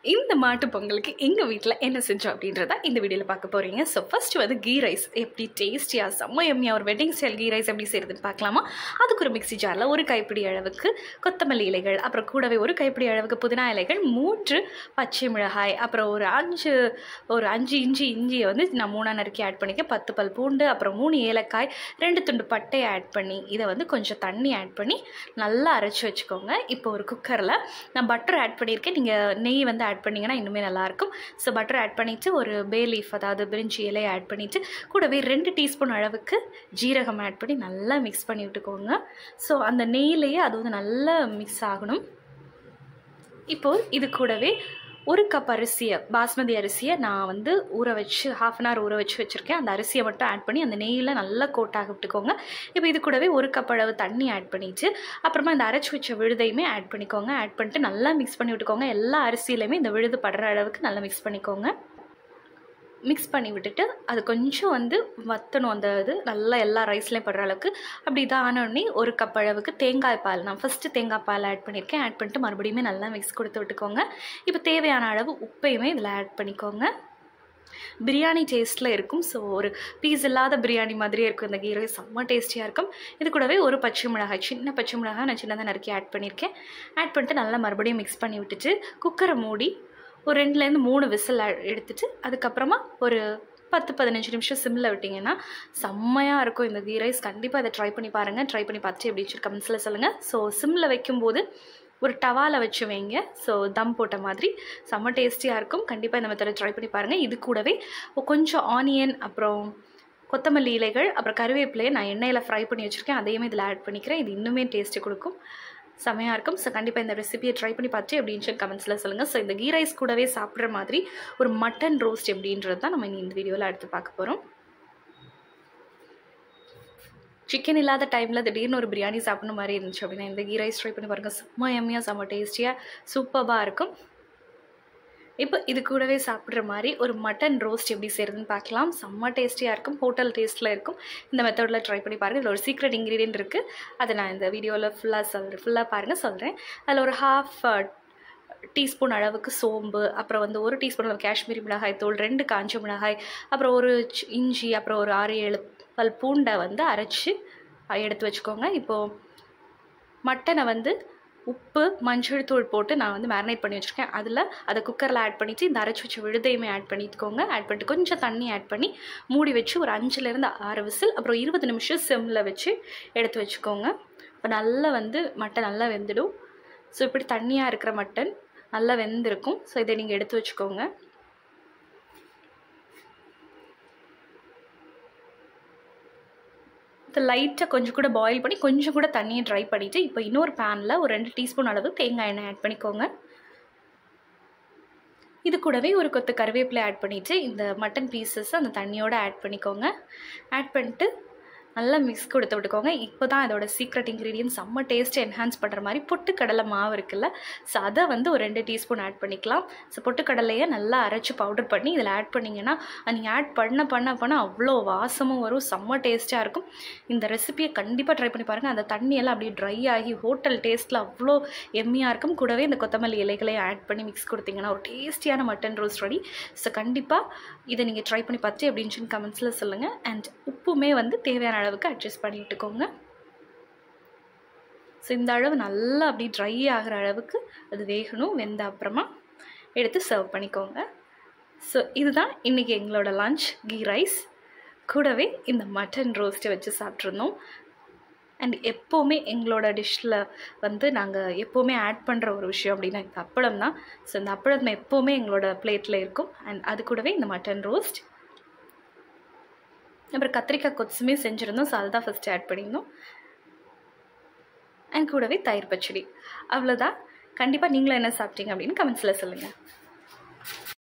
இந்த மாட்டு பொங்கலுக்கு எங்கள் வீட்டில் என்ன செஞ்சோம் அப்படின்றத இந்த வீடியோவில் பார்க்க போகிறீங்க ஸோ ஃபர்ஸ்ட் வந்து கீ ரைஸ் எப்படி டேஸ்டியாக செம்ம எம்மியாக ஒரு வெட்டிங் ஸ்டைல் கீ ரைஸ் எப்படி செய்கிறதுன்னு பார்க்கலாமா அதுக்கு ஒரு மிக்ஸி ஜாரில் ஒரு கைப்பிடி அளவுக்கு கொத்தமல்லி இலைகள் அப்புறம் கூடவே ஒரு கைப்பிடி அளவுக்கு புதினா இலைகள் மூன்று பச்சை மிளகாய் அப்புறம் ஒரு அஞ்சு ஒரு அஞ்சு இஞ்சி இஞ்சியை வந்து நான் மூணாக நறுக்கி ஆட் பண்ணிக்க பத்து பல் பூண்டு அப்புறம் மூணு ஏலக்காய் ரெண்டு துண்டு பட்டையை ஆட் பண்ணி இதை வந்து கொஞ்சம் தண்ணி ஆட் பண்ணி நல்லா அரைச்சி வச்சுக்கோங்க இப்போ ஒரு குக்கரில் நான் பட்டர் ஆட் பண்ணியிருக்கேன் நீங்கள் நெய் வந்து ஆட் பண்ணிங்கன்னா இன்னுமே நல்லாயிருக்கும் ஸோ பட்டர் ஆட் பண்ணிவிட்டு ஒரு பே லீஃப் அதாவது பிரிஞ்சி இலையை ஆட் பண்ணிவிட்டு கூடவே ரெண்டு டீஸ்பூன் அளவுக்கு ஜீரகம் ஆட் பண்ணி நல்லா மிக்ஸ் பண்ணி விட்டுக்கோங்க ஸோ அந்த நெய்லேயே அது வந்து நல்லா மிக்ஸ் ஆகணும் இப்போது இது கூடவே ஒரு கப் அரிசியை பாஸ்மதி அரிசியை நான் வந்து ஊற வச்சு ஹாஃப் அன் ஹவர் ஊற வச்சு வச்சுருக்கேன் அந்த அரிசியை மட்டும் ஆட் பண்ணி அந்த நெய்யில் நல்லா கோட்டாக விட்டுக்கோங்க இப்போ இது கூடவே ஒரு கப் அளவு தண்ணி ஆட் பண்ணிட்டு அப்புறமா இந்த அரைச்சி வச்ச விழுதையுமே ஆட் பண்ணிக்கோங்க ஆட் பண்ணிட்டு நல்லா மிக்ஸ் பண்ணி விட்டுக்கோங்க எல்லா அரிசியிலையுமே இந்த விழுது படுற அளவுக்கு நல்லா மிக்ஸ் பண்ணிக்கோங்க மிக்ஸ் பண்ணி விட்டுட்டு அது கொஞ்சம் வந்து வற்றணும் அந்த இது நல்லா எல்லா ரைஸ்லேயும் படுற அளவுக்கு அப்படி இதாக ஆனோடனே ஒரு கப் அளவுக்கு தேங்காய் பால் நான் ஃபஸ்ட்டு தேங்காய் பால் ஆட் பண்ணியிருக்கேன் ஆட் பண்ணிட்டு மறுபடியும் நல்லா மிக்ஸ் கொடுத்து விட்டுக்கோங்க இப்போ தேவையான அளவு உப்பையுமே இதில் ஆட் பண்ணிக்கோங்க பிரியாணி டேஸ்ட்டில் இருக்கும் ஸோ ஒரு பீஸ் இல்லாத பிரியாணி மாதிரியே இருக்கும் இந்த கீரை செம்ம டேஸ்டியாக இருக்கும் இது கூடவே ஒரு பச்சை மிளகாய் சின்ன பச்சை மிளகாய் நான் சின்னதாக நறுக்கி ஆட் பண்ணியிருக்கேன் ஆட் பண்ணிட்டு நல்லா மறுபடியும் மிக்ஸ் பண்ணி விட்டுட்டு குக்கரை மூடி ஒரு ரெண்டுலேருந்து மூணு விசில் எடுத்துட்டு அதுக்கப்புறமா ஒரு பத்து பதினஞ்சு நிமிஷம் சிம்மில் விட்டிங்கன்னா செம்மையாக இருக்கும் இந்த கீ ரைஸ் கண்டிப்பாக இதை ட்ரை பண்ணி பாருங்கள் ட்ரை பண்ணி பார்த்துட்டு எப்படி வச்சு கமெண்ட்ஸில் சொல்லுங்கள் ஸோ சிம்மில் வைக்கும்போது ஒரு டவாவில் வச்சு வைங்க ஸோ தம் போட்ட மாதிரி செம்ம டேஸ்டியாக இருக்கும் கண்டிப்பாக இந்த மெத்தடை ட்ரை பண்ணி பாருங்கள் இது கூடவே கொஞ்சம் ஆனியன் அப்புறம் கொத்தமல்லி இலைகள் அப்புறம் கருவேப்பிலையை நான் எண்ணெயில் ஃப்ரை பண்ணி வச்சுருக்கேன் அதையுமே இதில் ஆட் பண்ணிக்கிறேன் இது இன்னுமே டேஸ்ட்டு கொடுக்கும் செமையாக இருக்கும் ஸோ கண்டிப்பாக இந்த ரெசிபியை ட்ரை பண்ணி பார்த்து எப்படின்னு கமெண்ட்ஸில் சொல்லுங்கள் ஸோ இந்த கீ ரைஸ் கூடவே சாப்பிட்ற மாதிரி ஒரு மட்டன் ரோஸ்ட் எப்படின்றது தான் நம்ம இந்த வீடியோவில் அடுத்து பார்க்க போகிறோம் சிக்கன் இல்லாத டைமில் திடீர்னு ஒரு பிரியாணி சாப்பிட்ற மாதிரி இருந்துச்சு அப்படின்னா இந்த கீ ரைஸ் ட்ரை பண்ணி பாருங்கள் செம்ம எம்மியாக செம்ம டேஸ்டியாக சூப்பராக இருக்கும் இப்போ இது கூடவே சாப்பிட்ற மாதிரி ஒரு மட்டன் ரோஸ்ட் எப்படி செய்கிறதுன்னு பார்க்கலாம் செம்ம டேஸ்டியாக இருக்கும் ஹோட்டல் டேஸ்ட்டில் இருக்கும் இந்த மெத்தடில் ட்ரை பண்ணி பாருங்கள் இதில் ஒரு சீக்ரெட் இன்க்ரீடியன்ட் இருக்குது அதை நான் இந்த வீடியோவில் ஃபுல்லாக சொல்கிறேன் ஃபுல்லாக பாருங்கள் சொல்கிறேன் அதில் ஒரு ஹாஃப் டீஸ்பூன் அளவுக்கு சோம்பு அப்புறம் வந்து ஒரு டீஸ்பூன் அளவு காஷ்மீரி மிளகாய் தூள் ரெண்டு காஞ்ச மிளகாய் அப்புறம் ஒரு இஞ்சி அப்புறம் ஒரு ஆறு ஏழு பல் பூண்டை வந்து அரைச்சி எடுத்து வச்சுக்கோங்க இப்போது மட்டனை வந்து உப்பு மஞ்சள் தூள் போட்டு நான் வந்து மேரினேட் பண்ணி வச்சுருக்கேன் அதில் அதை குக்கரில் ஆட் பண்ணிவிட்டு இந்த அரைச்சி வச்ச விழுதையுமே ஆட் பண்ணிக்கோங்க ஆட் பண்ணிட்டு கொஞ்சம் தண்ணி ஆட் பண்ணி மூடி வச்சு ஒரு அஞ்சுலேருந்து ஆறு விசில் அப்புறம் இருபது நிமிஷம் சிம்மில் வச்சு எடுத்து வச்சுக்கோங்க இப்போ நல்லா வந்து மட்டன் நல்லா வெந்துடும் ஸோ இப்படி தண்ணியாக இருக்கிற மட்டன் நல்லா வெந்திருக்கும் ஸோ இதை நீங்கள் எடுத்து வச்சுக்கோங்க இதை லைட்டாக கொஞ்சம் கூட பாயில் பண்ணி கொஞ்சம் கூட தண்ணியை ட்ரை பண்ணிவிட்டு இப்போ இன்னொரு பேனில் ஒரு ரெண்டு டீஸ்பூன் அளவு தேங்காய் எண்ணெய் ஆட் பண்ணிக்கோங்க இது கூடவே ஒரு கொத்து கருவேப்பிலை ஆட் பண்ணிவிட்டு இந்த மட்டன் பீசஸ் அந்த தண்ணியோடு ஆட் பண்ணிக்கோங்க ஆட் பண்ணிட்டு நல்லா மிக்ஸ் கொடுத்து விட்டுக்கோங்க இப்போ தான் இதோட சீக்ரெட் இன்க்ரீடியன்ட் செம்ம டேஸ்ட்டை என்ஹான்ஸ் பண்ணுற மாதிரி பொட்டுக்கடலை மாவு இருக்குல்ல ஸோ அதை வந்து ஒரு ரெண்டு டீஸ்பூன் ஆட் பண்ணிக்கலாம் ஸோ பொட்டுக்கடலையை நல்லா அரைச்சி பவுடர் பண்ணி இதில் ஆட் பண்ணிங்கன்னா நீங்கள் ஆட் பண்ண பண்ண பண்ண அவ்வளோ வாசமும் வரும் செம்ம டேஸ்ட்டாக இருக்கும் இந்த ரெசிபியை கண்டிப்பாக ட்ரை பண்ணி பாருங்கள் அந்த தண்ணியெல்லாம் அப்படியே ட்ரை ஆகி ஹோட்டல் டேஸ்ட்டில் அவ்வளோ எம்மியாக இருக்கும் கூடவே இந்த கொத்தமல்லி இலைகளையும் ஆட் பண்ணி மிக்ஸ் கொடுத்தீங்கன்னா ஒரு டேஸ்டியான மட்டன் ரோஸ்ட் ரெடி ஸோ கண்டிப்பாக இதை நீங்கள் ட்ரை பண்ணி பார்த்து எப்படின்னு கமெண்ட்ஸில் சொல்லுங்கள் அண்ட் உப்புமே வந்து தேவையான அளவுக்கு அட்ஜஸ்ட் பண்ணிட்டுக்கோங்க ஸோ இந்த அளவு நல்லா அப்படி ட்ரை ஆகிற அளவுக்கு அது வேகணும் வெந்த அப்புறமா எடுத்து சர்வ் பண்ணிக்கோங்க ஸோ இதுதான் இன்றைக்கி எங்களோட லஞ்ச் கீ ரைஸ் கூடவே இந்த மட்டன் ரோஸ்ட்டை வச்சு சாப்பிட்ருந்தோம் அண்ட் எப்போவுமே எங்களோட டிஷ்ஷில் வந்து நாங்கள் எப்போவுமே ஆட் பண்ணுற ஒரு விஷயம் அப்படின்னா இந்த அப்பளம் தான் ஸோ இந்த அப்பளம் எப்போவுமே எங்களோட பிளேட்டில் இருக்கும் அண்ட் அது கூடவே இந்த மட்டன் ரோஸ்ட் அப்புறம் கத்திரிக்காய் கொத்துமே செஞ்சுருந்தோம் ஸோ அதுதான் ஃபஸ்ட்டு ஆட் பண்ணியிருந்தோம் அண்ட் கூடவே தயிர் பச்சடி அவ்வளோதான் கண்டிப்பாக நீங்களும் என்ன சாப்பிட்டீங்க அப்படின்னு கமெண்ட்ஸில் சொல்லுங்கள்